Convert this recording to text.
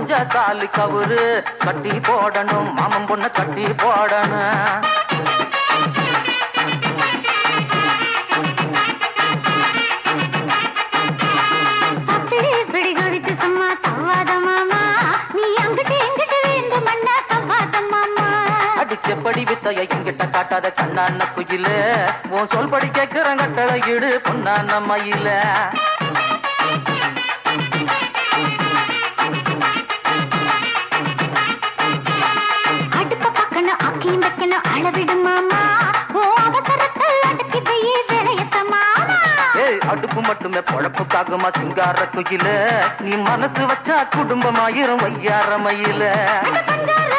முடிஞ்ச தாலி கவுரு கட்டி போடணும் மாமன் பொண்ண கட்டி போடணும் அப்படி பிடி குடிச்சு சும்மா தவாத மாமா நீ அங்கிட்டு எங்கிட்டு வேண்டும் மண்ணா தவாத மாமா அடிச்சப்படி வித்தைய எங்கிட்ட காட்டாத கண்ணான குயில உன் சொல்படி கேட்கிற கட்டளை இடு பொன்னான மயில அடுப்ப பக்கணும் அக்கியும் வைக்கணும் அளவிடு மாமா ஓ அவசரத்தை அடக்கி போய் விளையத்த மாமா ஏய் அடுப்பு மட்டுமே பொழப்புக்காகுமா சிங்கார குயில நீ மனசு வச்சா குடும்பமாயிரும் வையார மயில அட பஞ்சார